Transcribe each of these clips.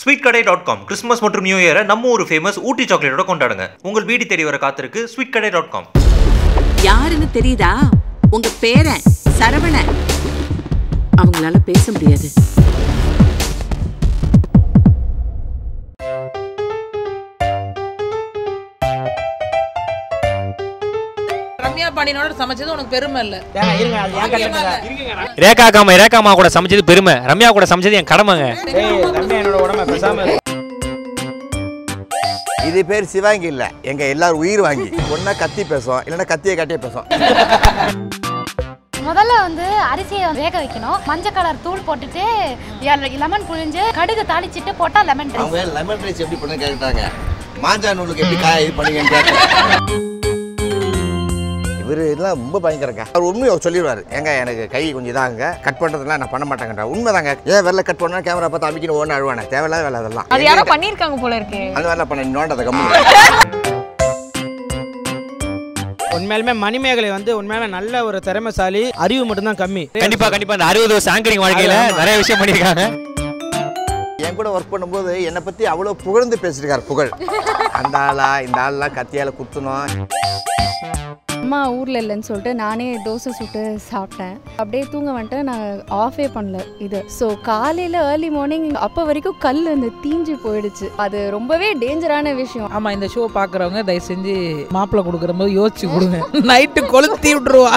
Sweet கடை dot com Christmas மற்றும் new இயரை நம்ம ஒரு ஃபேமஸ் ஊட்டி சாக்லேட்டோட கொண்டாடுங்க உங்கள் வீடு தேடி வர காத்திருக்கு ஸ்வீட் கடை டாட் காம் யாருன்னு தெரியுதா உங்க பேரன் சரவணன் அவங்களால பேச முடியாது ரம்யா பாண்டியனோட சமைச்சது உனக்கு பெருமை இல்ல இருங்க அது ஏன் கட்டணுங்க ரேகா காமா ரேகா அம்மா கூட சமைச்சது பெருமை ரம்யா கூட சமைச்சது என் கடமைங்க ஏய் ரம்யா என்னோட உடம்ப பேசாம இரு. இது பேர் சிவாங்கி இல்ல எங்க எல்லாரும் உயிர் வாங்கி ஒன்னா கத்தி பேசும் இல்லைன்னா கத்தியை கட்டியே பேசும் முதல்ல வந்து அரிசியை வேக வைக்கணும் மஞ்சள் கலர் தூள் போட்டுட்டு லெமன் புழிஞ்சு கடுகு தாளிச்சிட்டு போட்டா லெமன் ரைஸ் அவங்க லெமன் ரைஸ் எப்படி பண்ணு கேட்டாங்க மாஞ்சா நூலுக்கு எப்படி காய இது பண்ணீங்கன்னு கேட்டாங்க இவர் இதெல்லாம் ரொம்ப பயங்கரங்க அவர் உண்மையை அவர் சொல்லிடுவார் ஏங்க எனக்கு கை கொஞ்சம் இதாங்க கட் பண்ணுறதுலாம் நான் பண்ண மாட்டேங்கடா உண்மைதாங்க ஏன் வெள்ளை கட் பண்ணா கேமரா பார்த்து அமைக்கணும் ஒன்று அழுவானே தேவையில்லாத வேலை அதெல்லாம் அது யாரோ பண்ணிருக்காங்க போல இருக்கு அந்த மாதிரிலாம் பண்ண நோண்டதை கம்மி உண்மையாலுமே மணிமேகலை வந்து உண்மையாலுமே நல்ல ஒரு திறமைசாலி அறிவு மட்டும்தான் கம்மி கண்டிப்பா கண்டிப்பா இந்த அறுபது வருஷம் ஆங்கரிங் வாழ்க்கையில நிறைய விஷயம் பண்ணியிருக்காங்க என் கூட ஒர்க் பண்ணும்போது என்னை பற்றி அவ்வளோ புகழ்ந்து பேசியிருக்கார் புகழ் அந்த ஆளா இந்த ஆள்லாம் கத்தியால் குத்தணும் அம்மா ஊரில் இல்லைன்னு சொல்லிட்டு நானே தோசை சுட்டு சாப்பிட்டேன் அப்படியே தூங்க வந்துட்டு நான் ஆஃபே பண்ணல இது ஸோ காலையில் ஏர்லி மார்னிங் அப்போ வரைக்கும் கல் அந்த தீஞ்சு போயிடுச்சு அது ரொம்பவே டேஞ்சரான விஷயம் ஆமா இந்த ஷோ பாக்குறவங்க தயவு செஞ்சு மாப்பிள்ளை கொடுக்குற போது யோசிச்சு கொடுங்க நைட்டு கொளுத்தி விட்டுருவா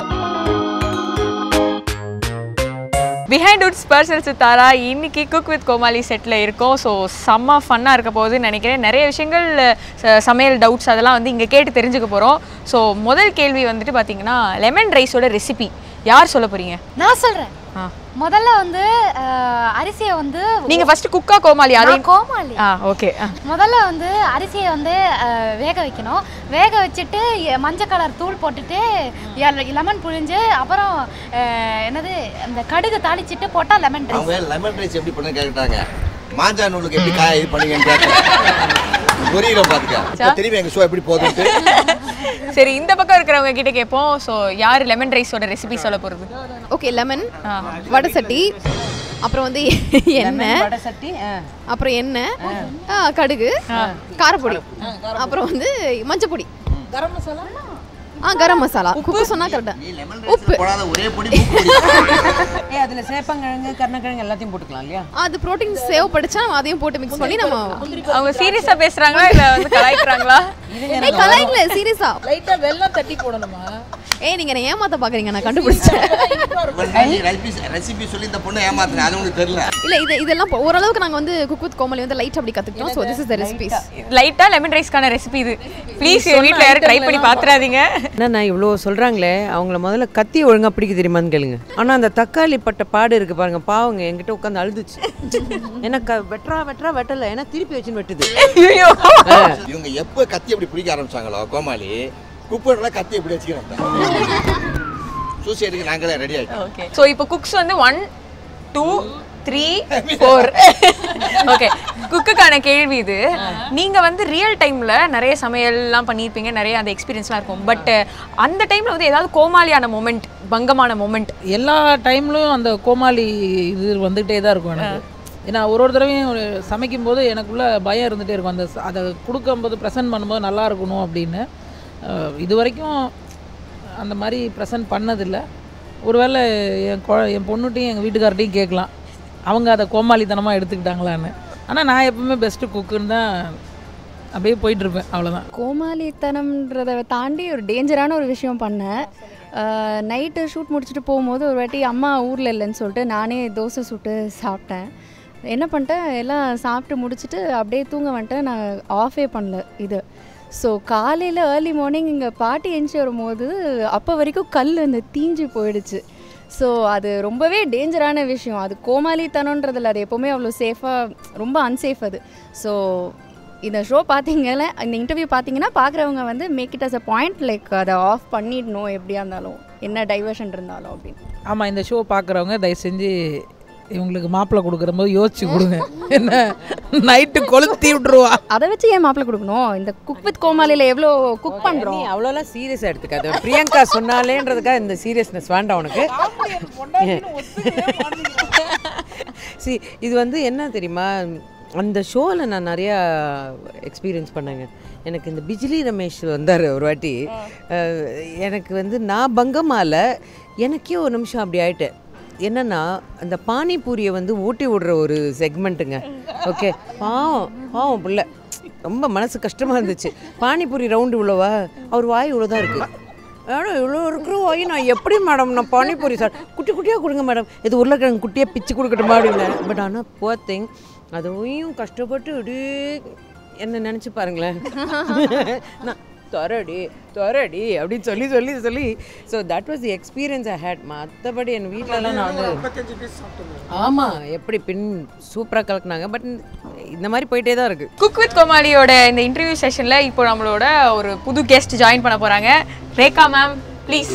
பிஹைண்ட் உட்ஸ் பர்சன்ஸ் தாரா இன்னைக்கு குக் வித் கோமாளி செட்டில் இருக்கோம் ஸோ செம்ம ஃபன்னாக இருக்க போகுதுன்னு நினைக்கிறேன் நிறைய விஷயங்கள் ச- சமையல் டவுட்ஸ் அதெல்லாம் வந்து இங்கே கேட்டு தெரிஞ்சுக்க போகிறோம் ஸோ முதல் கேள்வி வந்துட்டு பார்த்தீங்கன்னா லெமன் ரைஸோட ரெசிபி யார் சொல்ல போகிறீங்க நான் சொல்றேன் ஆ. முதல்ல வந்து அஹ், அரிசியை வந்து நீங்கள் ஃபஸ்ட்டு குக்கா கோமாளி நான் அதையும் கோமாளி ஆ ஓகே முதல்ல வந்து அரிசியை வந்து அஹ், வேக வைக்கணும் வேக வச்சுட்டு எ- மஞ்சள் கலர் தூள் போட்டுட்டு லெமன் புழிஞ்சு அப்புறம் அஹ், என்னது இந்த கடுகு தாளிச்சிட்டு போட்டா லெமன் ரைஸ் அவங்க லெமன் ரைஸ் எப்படி பண்ணு கேட்டாங்க மாஞ்சா நூலுக்கு எப்படி காய இது பண்ணீங்கன்னு கேட்டாங்க புரியல பார்த்துக்க திரும்பி எங்கள் ஷோ எப்படி போகுதுன்ட்டு சரி இந்த பக்கம் இருக்கிறவங்க கிட்ட கேட்போம் ஸோ யார் லெமன் ரைஸோட ரெசிபி சொல்ல போகிறது ஓகே லெமன் வடை சட்டி அப்புறம் வந்து எண்ணெய் அப்புறம் எண்ணெய் ஆ, கடுகு காரப்பொடி அப்புறம் வந்து மஞ்சப்பொடி கரம் மசாலா ஆ கரம் மசாலா உப்பு சொன்னா கரெக்டா உப்பு போடாத ஒரே பொடி மூக்கு பொடி. ஏ அதுல சேப்பங்கிழங்கு கருணக்கிழங்கு எல்லாத்தையும் போட்டுக்கலாம் இல்லையா அது புரோட்டீன் சேவ் படிச்சா நம்ம அதையும் போட்டு மிக்ஸ் பண்ணி நம்ம அவங்க சீரியஸாக பேசுகிறாங்களா இல்லை வந்து கலாய்க்கிறாங்களா ஏய் கலாய்க்கல சீரியஸா லைட்டா வெல்லம் தட்டி போடணுமா ஏய் நீங்க என்ன ஏமாத்த பாக்குறீங்க நான் கண்டுபிடிச்சேன் இவன் ரெசிபி ரெசிபி சொல்லி இந்த பொண்ணை ஏமாத்துனேன் அது உங்களுக்கு தெரியல இல்ல இது இதெல்லாம் போ- ஓரளவுக்கு நாங்க வந்து குக் வித் கோமலி வந்து லைட் அப்படி கத்துக்கிட்டோம் so this is the recipes லைட்டாக லெமன் ரைஸ்க்கான ரெசிபி இது ப்ளீஸ் வீட்டில் யாரும் ட்ரை பண்ணி பார்த்துறாதீங்க என்னண்ணா இவ்வளோ சொல்கிறாங்களே அவங்கள முதல்ல கத்தி ஒழுங்கா பிடிக்க தெரியுமான்னு கேளுங்க ஆனால் அந்த தக்காளி பட்ட பாடு இருக்கு பாருங்க பாவங்க என்கிட்ட உட்காந்து அழுதுச்சு ஏன்னா க வெட்டுறா வெட்டுறா வெட்டலை ஏன்னா திருப்பி வச்சுன்னு வெட்டுது ஐயோ இவங்க எப்போ கத்தி அப்படி பிடிக்க ஆரம்பிச்சாங்களோ கோமாளி குப்பைலாம் கத்தி எப்படி வச்சுக்கிறோம் சூசைடுக்கு நாங்களே ரெடி ஆகிட்டோம் ஓகே ஸோ இப்போ குக்ஸ் வந்து one two three four okay குக்குக்கான கேள்வி இது நீங்கள் வந்து ரியல் டைமில் நிறைய சமையல்லாம் பண்ணியிருப்பீங்க நிறைய அந்த எக்ஸ்பீரியன்ஸ்லாம் இருக்கும் பட் அந்த டைமில் வந்து ஏதாவது கோமாளியான மொமெண்ட் பங்கமான மொமெண்ட் எல்லா டைம்லயும் அந்த கோமாளி இது வந்துகிட்டே தான் இருக்கும் எனக்கு ஏன்னா ஒரு ஒரு தடவையும் ஒரு சமைக்கும் போது எனக்குள்ள பயம் இருந்துகிட்டே இருக்கும் அந்த ச- அதை கொடுக்கும்போது ப்ரெசென்ட் பண்ணும்போது நல்லா இருக்கணும் அப்படின்னு அஹ், இது வரைக்கும் அந்த மாதிரி ப்ரெசென்ட் பண்ணதில்லை ஒருவேளை என் கொ என் பொண்ணுட்டையும் எங்கள் வீட்டுக்கார்ட்டையும் கேட்கலாம் அவங்க அதை கோமாளித்தனமாக எடுத்துக்கிட்டாங்களான்னு ஆனால் நான் எப்பவுமே பெஸ்ட்டு குக்குன்னு தான் அப்படியே போயிட்டுருப்பேன் அவ்வளோதான் கோமாளித்தனம்ன்றதை தாண்டி ஒரு டேஞ்சரான ஒரு விஷயம் பண்ணேன் நைட்டு ஷூட் முடிச்சுட்டு போகும்போது ஒரு வாட்டி அம்மா ஊரில் இல்லைன்னு சொல்லிட்டு நானே தோசை சுட்டு சாப்பிட்டேன் என்ன பண்ணிட்டேன் எல்லாம் சாப்பிட்டு முடிச்சுட்டு அப்படியே தூங்க வந்துட்டேன் நான் ஆஃபே பண்ணல இது ஸோ காலையில் ஏர்லி மார்னிங் இங்கே பாட்டி எஞ்சி வரும்போது அப்போ வரைக்கும் கல் அந்த தீஞ்சு போயிடுச்சு ஸோ அது ரொம்பவே டேஞ்சரான விஷயம் அது கோமாளித்தனன்றதில் அது எப்போவுமே அவ்வளோ சேஃபாக ரொம்ப அன்சேஃப் அது ஸோ இந்த ஷோ பார்த்தீங்கல்ல இந்த இன்டர்வியூ பார்த்தீங்கன்னா பார்க்குறவங்க வந்து make it as a point like அதை ஆஃப் பண்ணிடணும் எப்படியா இருந்தாலும் என்ன டைவர்ஷன் இருந்தாலும் அப்படின்னு ஆமாம் இந்த ஷோ பார்க்குறவங்க தயவு செஞ்சு இவங்களுக்கு மாப்பிள்ளை கொடுக்குற போது யோசிச்சு கொடுங்க என்ன நைட்டு கொளுத்தி விட்டுருவா அதை வச்சு ஏன் மாப்பிள்ளை கொடுக்கணும் இந்த குக் வித் கோமாளியில் எவ்வளோ குக் நீ பண்ணுறோம் அவ்வளோலாம் சீரியஸாக எடுத்துக்காது பிரியங்கா சொன்னாலேன்றதுக்காக இந்த சீரியஸ்னஸ் வேண்டாம் உனக்கு சி இது வந்து என்ன தெரியுமா அந்த ஷோவில் நான் நிறையா எக்ஸ்பீரியன்ஸ் பண்ணேங்க எனக்கு இந்த பிஜிலி ரமேஷ் வந்தார் ஒரு வாட்டி அஹ், எனக்கு வந்து நான் பங்கமால எனக்கே ஒரு நிமிஷம் அப்படி ஆயிட்டேன் என்னன்னா அந்த பானிபூரியை வந்து ஊட்டி விடுற ஒரு செக்மெண்ட்டுங்க ஓகே பாவம் பாவம் பிள்ளை ரொம்ப மனசு கஷ்டமாக இருந்துச்சு பானிபூரி ரவுண்டு இவ்வளோவா அவர் வாய் இவ்வளோ தான் இருக்குது மேடம் இவ்வளோ இருக்கிற வாய் நான் எப்படி மேடம் நான் பானிபூரி சார் குட்டி குட்டியாக கொடுங்க மேடம் இது உருளைக்கிழங்கு குட்டியாக பிச்சு கொடுக்கட்டுமா அப்படின்னு பட் ஆனால் போத்திங் அதையும் கஷ்டப்பட்டு இப்படியே என்ன நினச்சி பாருங்களேன் நான் தொரடி தொரடி அப்படின்னு சொல்லி சொல்லி சொல்லி so that was the experience I had மற்றபடி என் வீட்டிலலாம் நான் வந்து ஆமாம் எப்படி பின் சூப்பராக கலக்குனாங்க பட் இந்த மாதிரி போயிட்டே தான் இருக்குது குக் வித் கோமாளியோட இந்த இன்டர்வியூ செஷனில் இப்போ நம்மளோட ஒரு புது கெஸ்ட் ஜாயின் பண்ண போகிறாங்க ரேகா மேம் ப்ளீஸ்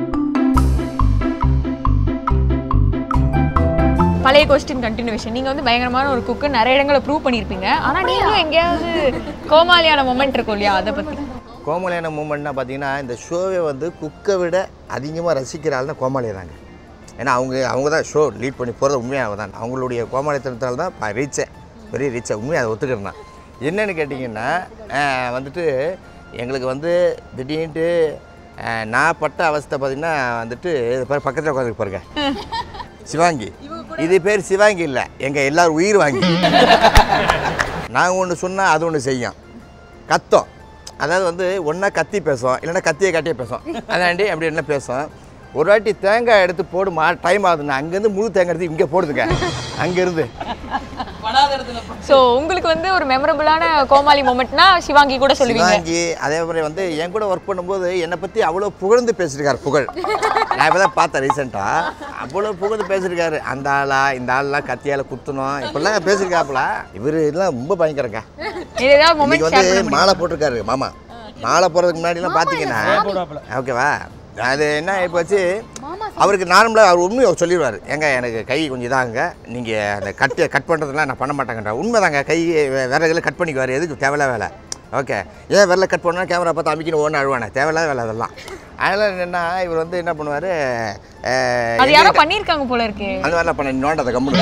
பழைய கொஸ்டின் கண்டினியூஷன் நீங்கள் வந்து பயங்கரமான ஒரு குக்கு நிறைய இடங்களை ப்ரூவ் பண்ணியிருப்பீங்க ஆனால் நீங்களும் எங்கேயாவது கோமாளியான மொமெண்ட் இருக்கும் இல்லையா அதை பற்றி கோமாளியான மூமெண்ட்னா பார்த்தீங்கன்னா இந்த ஷோவை வந்து குக்கை விட அதிகமாக ரசிக்கிற ஆள்னா கோமாளி தாங்க ஏன்னா அவங்க அவங்க தான் ஷோ லீட் பண்ணி போகிறது உண்மையாக தான் அவங்களுடைய கோமாளித்தனத்தால் தான் ப- ரீச்சே பெரிய ரீச்சை உண்மையாக அதை ஒத்துக்கிறேன் நான் என்னன்னு கேட்டிங்கன்னா ஆஹ், வந்துட்டு எங்களுக்கு வந்து திடீர்னுட்டு ஆஹ், நான் பட்ட அவஸ்தை பார்த்தீங்கன்னா வந்துட்டு இது பாரு பக்கத்தில் உட்காந்து பாருங்க சிவாங்கி இது பேர் சிவாங்கி இல்லை எங்கள் எல்லாரும் உயிர் வாங்கி நாங்கள் ஒன்று சொன்னால் அது ஒன்று செய்யும் கத்தம் அதாவது வந்து ஒன்றா கத்தி பேசும் இல்லைன்னா கத்தியை காட்டியே பேசும் அதாண்டி அப்படி என்ன பேசும் ஒரு வாட்டி தேங்காய் எடுத்து போடுமா டைம் ஆகுதுண்ணா அங்கேருந்து முழு தேங்காய் எடுத்து இங்கே போடுதுங்க அங்கேருந்து ஸோ உங்களுக்கு வந்து ஒரு மெமரபுளான கோமாளி மொமெண்ட்னா சிவாங்கி கூட சொல்லுவீங்க சிவாங்கி அதே மாதிரி வந்து என் கூட ஒர்க் பண்ணும்போது என்னை பற்றி அவ்வளோ புகழ்ந்து பேசியிருக்காரு புகழ் நான் இப்போ தான் பார்த்தேன் ரீசெண்டாக அவ்வளோ புகழ்ந்து பேசியிருக்காரு அந்த ஆளா இந்த ஆள்லாம் கத்தியால் குத்தணும் இப்படிலாம் பேசியிருக்காப்புல இவர் இதெல்லாம் ரொம்ப பயங்கரங்க இது ஏதாவது மொமெண்ட் இன்னைக்கு வந்து மாலை போட்டிருக்காரு மாமா மாலை போடுறதுக்கு முன்னாடிலாம் பார்த்தீங்கன்னா ஓகேவா அது என்ன ஆகிப்போச்சு அவருக்கு நார்மலாக அவர் உண்மையை அவர் சொல்லிடுவார் ஏங்க எனக்கு கை கொஞ்சம் இதாங்க நீங்கள் அந்த கட்டு கட் பண்ணுறதுலாம் நான் பண்ண மாட்டேங்கன்ற உண்மைதாங்க கை வே- வேற இதில் கட் பண்ணிக்குவார் எதுக்கு தேவையில்ல வேலை ஓகே ஏன் வெள்ளை கட் பண்ணா கேமரா பார்த்து அமைக்கணும் ஒன்று அழுவானே தேவையில்லாத வேலை அதெல்லாம் அதனால் என்னென்னா இவர் வந்து என்ன பண்ணுவார் அது யாரோ பண்ணியிருக்காங்க போல இருக்கு அந்த மாதிரிலாம் பண்ண நோண்டதை கம்முனு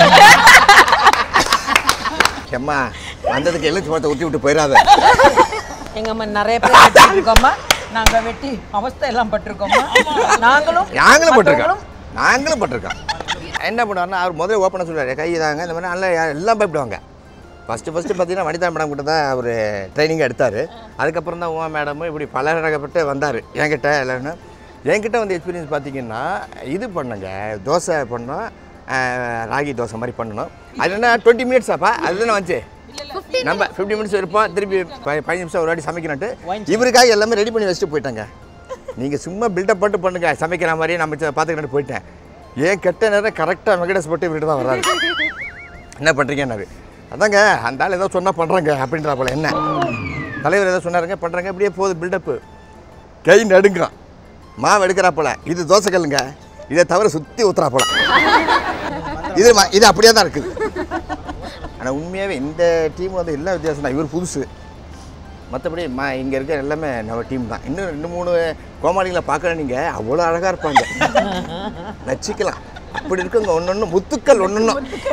எம்மா வந்ததுக்கு எழுச்சி பழத்தை ஊற்றி விட்டு போயிடாத எங்க அம்மா நிறைய பேர் வெட்டிட்டு இருக்கோம்மா நாங்க வெட்டி அவஸ்தை எல்லாம் பட்டிருக்கோம்மா நாங்களும் நாங்களும் பட்டிருக்கோம் நாங்களும் பட்டிருக்கோம் என்ன பண்ணுவாருன்னா அவர் முதல்ல ஓப்பனாக சொல்லுவார் கை தாங்க இந்த மாதிரி நல்லா யா- எல்லாம் பயப்படுவாங்க ஃபஸ்ட்டு ஃபஸ்ட்டு பார்த்தீங்கன்னா வனிதா மேடம் கிட்ட தான் அவர் ட்ரைனிங் எடுத்தார் அதுக்கப்புறம் தான் உமா மேடமும் இப்படி பல ரகப்பட்டு வந்தார் என்கிட்ட இல்லைன்னு என்கிட்ட வந்து எக்ஸ்பீரியன்ஸ் பார்த்தீங்கன்னா இது பண்ணுங்க தோசை பண்ணோம் அஹ், ராகி தோசை மாதிரி பண்ணணும் அது என்ன டுவெண்ட்டி மினிட்ஸ் அப்பா அதுதானே வந்துச்சு நம்ம ஃபிஃப்டி மினிட்ஸ் இருப்போம் திருப்பி ப- பதினஞ்சு நிமிஷம் ஒரு வாட்டி சமைக்கணுன்ட்டு இவருக்காக எல்லாமே ரெடி பண்ணி வச்சுட்டு போயிட்டாங்க நீங்கள் சும்மா பில்டப் பண்ணிட்டு பண்ணுங்க சமைக்கிற மாதிரியே நம்ம ச- பார்த்துக்கிட்டு போயிட்டேன் ஏன் கெட்ட நேரம் கரெக்டாக மெகடஸ் போட்டு இவர்கிட்ட தான் வர்றாரு என்ன பண்ணுறீங்கன்னாரு அதாங்க அந்த ஆள் ஏதோ சொன்னால் பண்ணுறாங்க அப்படின்றா போல என்ன தலைவர் ஏதோ சொன்னாருங்க பண்ணுறாங்க இப்படியே போகுது பில்டப்பு கை நடுங்கிறான் மாவு எடுக்கிறா போல இது தோசைக்கல்லுங்க இதை தவிர சுற்றி ஊத்துறா போல இது ம- இது அப்படியே தான் இருக்குது ஆனால் உண்மையாகவே இந்த டீம் வந்து எல்லா வித்தியாசம் தான் இவர் புதுசு மற்றபடி மா இங்கே இருக்க எல்லாமே நம்ம டீம் தான் இன்னும் ரெண்டு மூணு கோமாளிகளை பார்க்குற நீங்கள் அவ்வளோ அழகாக இருப்பாங்க நச்சிக்கலாம் அப்படி இருக்குங்க ஒன்று ஒன்று முத்துக்கள் ஒன்று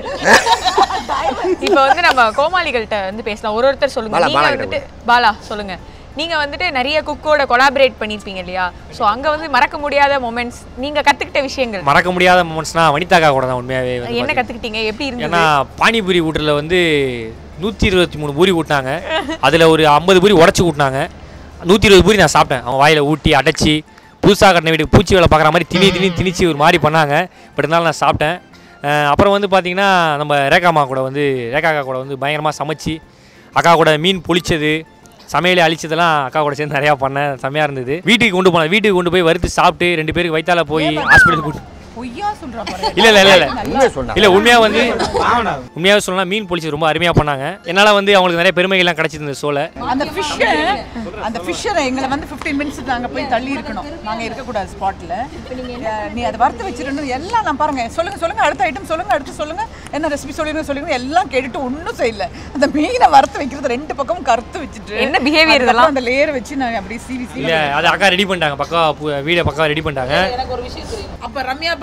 இப்போ வந்து நம்ம கோமாளிகள்கிட்ட வந்து பேசலாம் ஒரு ஒருத்தர் சொல்லுங்க பாலா, நீங்க பாலா வந்துட்டு பாலா சொல்லுங்க நீங்க வந்துட்டு நிறைய குக்கோட கொலாபரேட் பண்ணிருப்பீங்க இல்லையா சோ அங்க வந்து மறக்க முடியாத மொமெண்ட்ஸ் நீங்க கத்துக்கிட்ட விஷயங்கள் மறக்க முடியாத மூமெண்ட்ஸ்னா வனிதாக்கா கூட தான் உண்மையாகவே வந்து என்ன பாத்தீங்கன்னா. கத்துக்கிட்டீங்க எப்படி ஏன்னா இருந்தது பானிபூரி ஊட்டில் வந்து நூற்றி இருபத்தி மூணு பூரி ஊட்டினாங்க அதில் ஒரு ஐம்பது பூரி உடச்சி ஊட்டினாங்க நூற்றி இருபது பூரி நான் சாப்பிட்டேன் அவன் வாயில் ஊட்டி அடைச்சி புதுசாக கட்டின வீட்டுக்கு பூச்சி வேலை பார்க்குற மாதிரி திணி திணி திணிச்சு ஒரு மாதிரி பண்ணாங்க பட் இருந்தாலும் நான் சாப்பிட்டேன் அஹ் அப்புறம் வந்து பார்த்தீங்கன்னா நம்ம ரேகாமா கூட வந்து ரேகாக்கா கூட வந்து பயங்கரமாக சமைச்சு அக்கா கூட மீன் பொளிச்சது சமையலை அழிச்சதெல்லாம் அக்கா கூட சேர்ந்து நிறையா பண்ணேன் செம்மையாக இருந்தது வீட்டுக்கு கொண்டு போனேன் வீட்டுக்கு கொண்டு போய் வறுத்து சாப்பிட்டு ரெண்டு பேருக்கு வயித்தால போய் ஹாஸ்பிட்டலுக்கு கூட்டு பொய்யா சொல்றா பாரு இல்ல இல்ல இல்ல இல்ல உண்மையை சொன்னாங்க. இல்ல உண்மையா வந்து உண்மையாவே சொல்லலாம் மீன் பொழிச்சு ரொம்ப அருமையா பண்ணாங்க என்னால வந்து அவங்களுக்கு நிறைய பெருமைகள்லாம் கிடைச்சது இந்த ஷோல அந்த ஃபிஷ் அந்த ஃபிஷ்ஷரை எங்களை வந்து 15 மினிட்ஸ் நாங்க போய் தள்ளி இருக்கணும் நாங்க இருக்கக்கூடாது ஸ்பாட்ல நீ அதை வறுத்து வச்சிடணும் எல்லாம் நான் பாருங்க சொல்லுங்க சொல்லுங்க அடுத்த ஐட்டம் சொல்லுங்க அடுத்து சொல்லுங்க என்ன ரெசிபி சொல்லிருங்க சொல்லுங்க எல்லாம் கேட்டுட்டு ஒன்றும் செய்யல அந்த மீனை வறுத்து வைக்கிறது ரெண்டு பக்கமும் கறுத்து வச்சுட்டு என்ன behavior அதுக்கப்புறம் இதெல்லாம்? அந்த லேயர் வச்சு நான் அப்படியே சீவி சீவி இல்ல அது அக்கா ரெடி பண்ணிட்டாங்க பக்கா வீடியோ பக்கா ரெடி பண்ணிட்டாங்க எனக்கு ஒரு விஷயம் தெரியும் அப்ப ரம்யா பாண்டி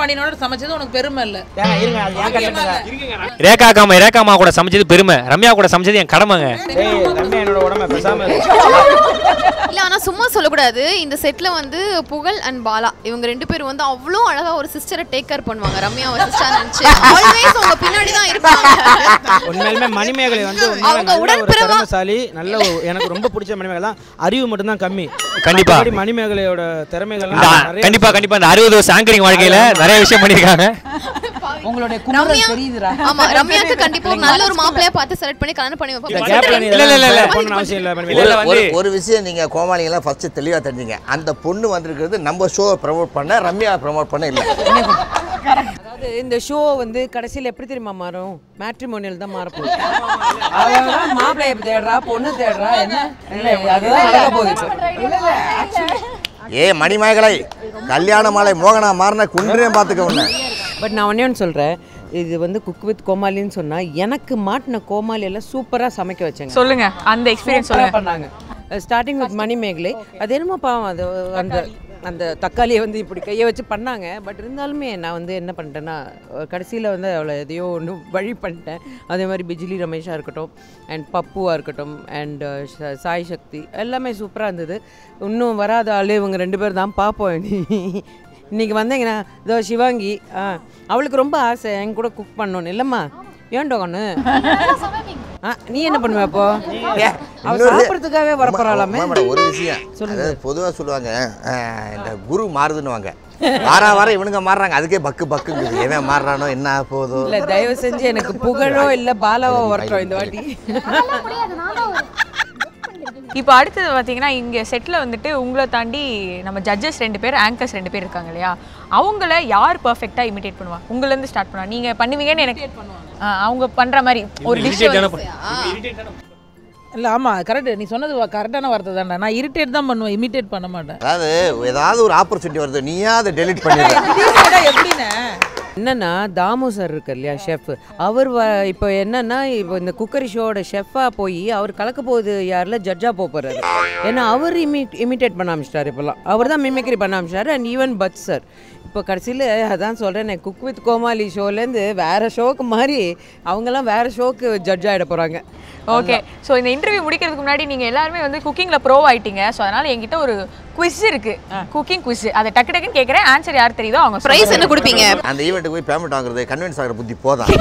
பாண்டியனோட சமைச்சது உனக்கு பெருமை இல்ல இருங்க அது ஏன் கஷ்டம் ரேகா காமா ரேகா அம்மா கூட சமைச்சது பெருமை ரம்யா கூட சமைச்சது என் கடமைங்க ஏய் ரம்யா என்னோட உடம்ப பேசாம இரு. இல்ல ஆனா சும்மா சொல்லக்கூடாது இந்த செட்ல வந்து புகழ் அண்ட் பாலா இவங்க ரெண்டு பேரும் வந்து அவ்வளோ அழகா ஒரு சிஸ்டரை டேக் கேர் பண்ணுவாங்க ரம்யா ஒரு சிஸ்டர் நினைச்சு ஆல்வேஸ் அவங்க பின்னாடி தான் இருப்பாங்க உண்மையிலுமே மணிமேகலை வந்து உண்மையிலே அவங்க நல்ல ஒரு உடன்பிறவா- திறமைசாலி நல்ல ஒரு- எனக்கு ரொம்ப பிடிச்ச மணிமேகலை தான் அறிவு மட்டும்தான் கம்மி கண்டிப்பா. மற்றபடி மணிமேகலையோட திறமைகள் இந்த கண்டிப்பா கண்டிப்பா இந்த அறுபது வருஷம் ஆங்கரிங் வாழ்க்கையில நிறைய விஷயம் பண்ணியிருக்காங்க உங்களுடைய ரம்யா குமரல் தெரியுதுடா ஆமா ரம்யாக்கு கண்டிப்பா ஒரு நல்ல ஒரு மாப்பிளைய பார்த்து செலக்ட் பண்ணி கல்யாணம் பண்ணி இந்த கேப்ல நீ வைப்போம் இல்ல, இல்ல, இல்ல, இல்ல. பண்ணணும் அவசியம் இல்லை இல்ல, மணிமேகலை இல்ல, ஒரு வந்து- ஒரு விஷயம் நீங்கள் கோமாளிங்கெல்லாம் ஃபஸ்ட்டு தெளிவாக தெரிஞ்சுங்க அந்த பொண்ணு வந்திருக்கிறது நம்ம ஷோவை ப்ரமோட் பண்ண ரம்யா ப்ரமோட் பண்ண இல்லை அதாவது இந்த ஷோ வந்து கடைசியில் எப்படி தெரியுமா மாறும் மேட்ரிமோனியல் தான் மாறப்போகுது அவன் மாப்பிள்ளைய தேடுறா பொண்ணு தேடுறா என்ன இல்லை அதுதான் நடக்க போகுது இப்போ. ஏ மணிமேகலை கல்யாண மாலை மோகனா மாறின குன்றையும் பார்த்துக்க உன்னை பட் நான் ஒன்றே ஒன்று சொல்கிறேன் இது வந்து குக் வித் கோமாளின்னு சொன்னால் எனக்கு மாட்டின கோமாளி எல்லாம் சூப்பராக சமைக்க வச்சாங்க சொல்லுங்க அந்த எக்ஸ்பீரியன்ஸ் சூப்பரா சொல்லுங்க பண்ணாங்க ஸ்டார்டிங் வித் மணி மேகலை அது என்னமோ பாவம் அது அந்த அந்த தக்காளியை வந்து இப்படி கையை வச்சு பண்ணாங்க பட் இருந்தாலுமே நான் வந்து என்ன பண்ணிட்டேன்னா கடைசியில் வந்து அவளை எதையோ ஒன்று வழி பண்ணிட்டேன் அதே மாதிரி பிஜிலி ரமேஷாக இருக்கட்டும் அண்ட் பப்புவாக இருக்கட்டும் அண்ட் சாய் சக்தி எல்லாமே சூப்பராக இருந்தது இன்னும் வராத ஆளு இவங்க ரெண்டு பேர் தான் பார்ப்போம் இனி. இன்னைக்கு வந்தீங்கன்னா இதோ சிவாங்கி ஆ அவளுக்கு ரொம்ப ஆசை என் கூட குக் பண்ணணும் இல்லைம்மா ஏன்டா ஒன்று ஆ நீ என்ன பண்ணுவ அப்போ அவ இன்னொரு- சாப்பிட்றதுக்காகவே வரப்போறாளாமே ஆமா, ஆமா, ஒரு விஷயம் அதாவது பொதுவாக சொல்லுவாங்க அஹ், இந்த குரு மாறுதுன்னுவாங்க வார வாரம் இவனுங்க மாறுறாங்க அதுக்கே பக்கு பக்குங்குது எவன் மாறுறானோ என்ன ஆக போதோ இல்ல தயவு செஞ்சு எனக்கு புகழோ இல்ல பாலாவோ வரட்டும் இந்த வாட்டி இப்போ அடுத்தது பார்த்தீங்கன்னா இங்கே செட்டில் வந்துட்டு உங்களை தாண்டி நம்ம ஜட்ஜஸ் ரெண்டு பேர் ஆங்கர்ஸ் ரெண்டு பேர் இருக்காங்க இல்லையா அவங்கள யார் பர்ஃபெக்டாக இமிடேட் பண்ணுவா உங்கள்லேருந்து ஸ்டார்ட் பண்ணுவா நீங்கள் பண்ணுவீங்கன்னு எனக்கு ஆ, அவங்க பண்ணுற மாதிரி ஒரு டிஷ் இல்ல ஆமா கரெக்ட் நீ சொன்னது கரெக்டான வார்த்தை தான்டா நான் இரிட்டேட் தான் பண்ணுவேன் இமிட்டேட் பண்ண மாட்டேன் அதாவது ஏதாவது ஒரு ஆப்பர்ச்சுனிட்டி வருது நீயா அதை டெலிட் பண்ணிடுற எப்படின்னு என்னன்னா தாமு சார் இருக்கு இல்லையா ஷெஃப் அவர் வ இப்போ என்னன்னா இப்போ இந்த குக்கரி ஷோவோட ஷெஃபாக போய் அவர் கலக்க போகுது யாரில் ஜட்ஜாக போக போகிறாரு ஏன்னா அவர் இமி இமிட்டேட் பண்ண ஆரம்பிச்சிட்டார் இப்போல்லாம் அவர் தான் மிமிக்ரி பண்ண ஆரம்பிச்சிட்டாரு அண்ட் ஈவன் பட் சார் இப்போ கடைசியில் அதான் சொல்கிறேன் குக் வித் கோமாளி ஷோலேருந்து வேறு ஷோக்கு மாதிரி அவங்கெல்லாம் வேறு ஷோக்கு ஜட்ஜ் ஆகிட போகிறாங்க ஓகே ஸோ இந்த இன்டர்வியூ முடிக்கிறதுக்கு முன்னாடி நீங்கள் எல்லாருமே வந்து குக்கிங்கில் ப்ரோ ஆயிட்டீங்க ஸோ அதனால் என்கிட்ட ஒரு குவிஸ் இருக்கு குக்கிங் குவிஸ் அதை டக்கு டக்குன்னு கேட்குறேன் ஆன்சர் யார் தெரியுதோ அவங்க பிரைஸ் என்ன கொடுப்பீங்க அந்த ஈவெண்ட்டுக்கு போய் பேமெண்ட் வாங்குறது கன்வின்ஸ் ஆகிற புத்தி போதான்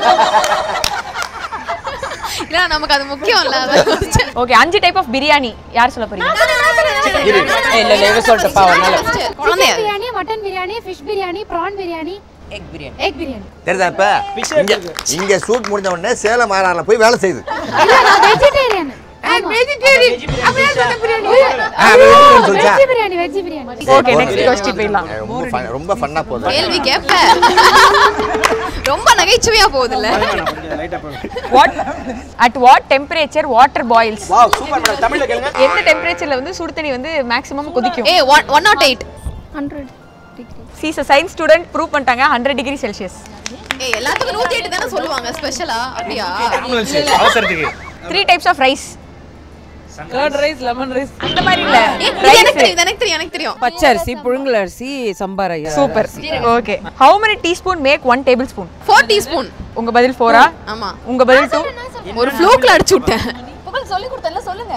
இல்ல நமக்கு அது முக்கியம் இல்ல ஓகே அஞ்சு டைப் ஆஃப் பிரியாணி யார் சொல்ல போறீங்க இல்லை இல்லை இவ சொல்லிட்டப்பா குழந்தையா biryani mutton biryani fish biryani prawn biryani egg biryani egg biryani தெரியுதா இப்ப இங்க இங்க ஷூட் முடிஞ்ச உடனே சேலம் மாறாரில் போய் வேலை செய்யுது இல்ல நான் வெஜிடேரியன் வெஜிடேரியன் அப்படியே சொன்ன பிரியாணி ஆ, vegetarian சொல்லிச்சா? Veg biryani veg biryani okay next question போயிடலாம் ரொம்ப fun- ரொம்ப ஃபன்னா போகுது கேள்வி கேட்ப ரொம்ப நகைச்சுவையா போகுதுல்ல what at what temperature water boils wow super madam தமிழ்ல கேளுங்க எந்த டெம்பரேச்சர்ல வந்து சுடு தண்ணி வந்து மேக்ஸிமம் கொதிக்கும் ஏ one one naught eight hundred degrees science student prove பண்ணிட்டாங்க ஹண்ட்ரட் டிகிரி செல்சியஸ் ஏ எல்லாத்துக்கும் நூத்தி எட்டு தானே சொல்லுவாங்க ஸ்பெஷலா அப்படியா அவசரத்துக்கு three types of rice curd rice lemon rice அந்த மாதிரி இல்ல ஏ, இது எனக்கு தெரியும் இது எனக்கு தெரியும் எனக்கு தெரியும் பச்சரிசி புழுங்கல் அரிசி சம்பார் ஐயா super okay how many teaspoon make one tablespoon four teaspoon உங்க பதில் ஃபோரா ஆமா உங்க பதில் டூ ஒரு ஃப்ளோக்ல அடிச்சு விட்டேன் புகழ் சொல்லி கொடுத்தல சொல்லுங்க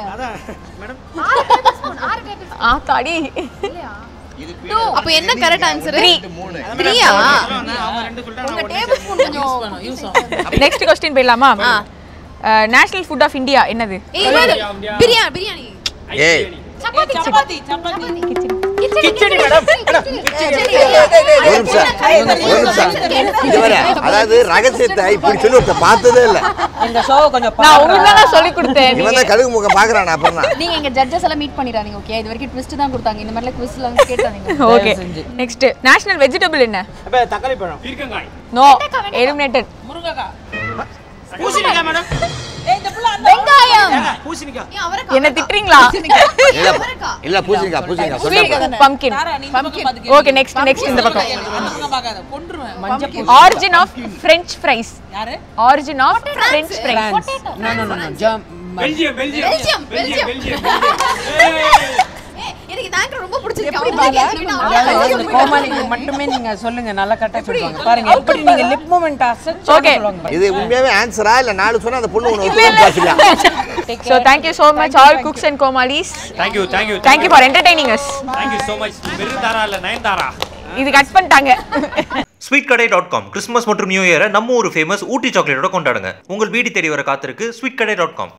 ஆத்தாடி அப்ப என்ன கரெக்ட் ஆன்சர் த்ரீயா உங்க டேபிள் ஸ்பூன் கொஞ்சம் யூஸ் நெக்ஸ்ட் கொஸ்டின் போயிடலாமா நேஷனல் ஃபுட் ஆஃப் இந்தியா என்னது ஏய், இது பிரியாணி பிரியாணி ஏய் சப்பாத்தி சப்பாத்தி சப்பாத்தி கிச்சடி மேடம் ஒரு நிமிஷம் ஒரு நிமிஷம் இது வர அதாவது ரகசியத்தை இப்படி சொல்லி ஒருத்தர் பார்த்ததே இல்லை இந்த ஷோவை கொஞ்சம் நான் உங்களுக்கு தான் சொல்லி கொடுத்தேன் இவன் தான் கழுகு முகம் பார்க்குறான் அப்புறம் தான் நீங்க எங்க ஜட்ஜஸ் எல்லாம் மீட் பண்ணிடாதீங்க ஓகே இது வரைக்கும் ட்விஸ்ட் தான் கொடுத்தாங்க இந்த மாதிரிலாம் குவிஸ்ல வந்து கேட்டாங்க ஓகே நெக்ஸ்ட் நேஷனல் வெஜிடபிள் என்ன அப்ப தக்காளி பழம் நோ எலிமினேட்டட் முருங்கக்காய் பூசணிக்காய் மேடம் ஏய் இந்த புள்ள அந்த வெங்காயம் பூசணிக்காய் ஏன் அவரைக்காய் என்ன திட்டுறீங்களா இல்ல இல்ல பூசணிக்கா பூசணிக்கா சொல்ல பம்கின் தாரா, நீ இந்த பக்கம் பாத்து ஓகே நெக்ஸ்ட் நெக்ஸ்ட் இந்த பக்கம் அந்த பக்கம் பார்க்காத கொன்றுவேன் ஆரிஜின் ஆஃப் ஃப்ரெஞ்ச் ஃப்ரைஸ் யாரு origin of French fries no no no ஜம் பெல்ஜியம் பெல்ஜியம் பெல்ஜியம் பெல்ஜியம் ஏய், எனக்கு இந்த ஆங்கர் ரொம்ப பிடிச்சிருக்கு எப்படி அவங்க தான் பாலா? கேட்கணும். அதாவது அவங்க இந்த கோமாளிக்கு மட்டுமே நீங்க சொல்லுங்க நல்லா கரெக்டாக சொல்லுவாங்க பாருங்க எப்படி நீங்க லிப் மூமெண்ட் அசச்சு Okay. சொல்லுவாங்க பாருங்க. இது உண்மையாவே ஆன்சரா இல்ல நாலு சொன்னா அந்த பொண்ணு ஒன்று பேசலையா so thank you so much all cooks and Comalis thank you thank you thank you for entertaining us thank you so much Thara இல்லை நயன்தாரா இது கட் பண்ணிட்டாங்க ஸ்வீட் கடை டாட் காம் கிறிஸ்மஸ் மற்றும் நியூ இயரை நம்ம ஒரு ஃபேமஸ் ஊட்டி சாக்லேட்டோட கொண்டாடுங்க உங்கள் வீடு தேடி வர காத்திருக்கு ஸ்வீட் கடை டாட் காம்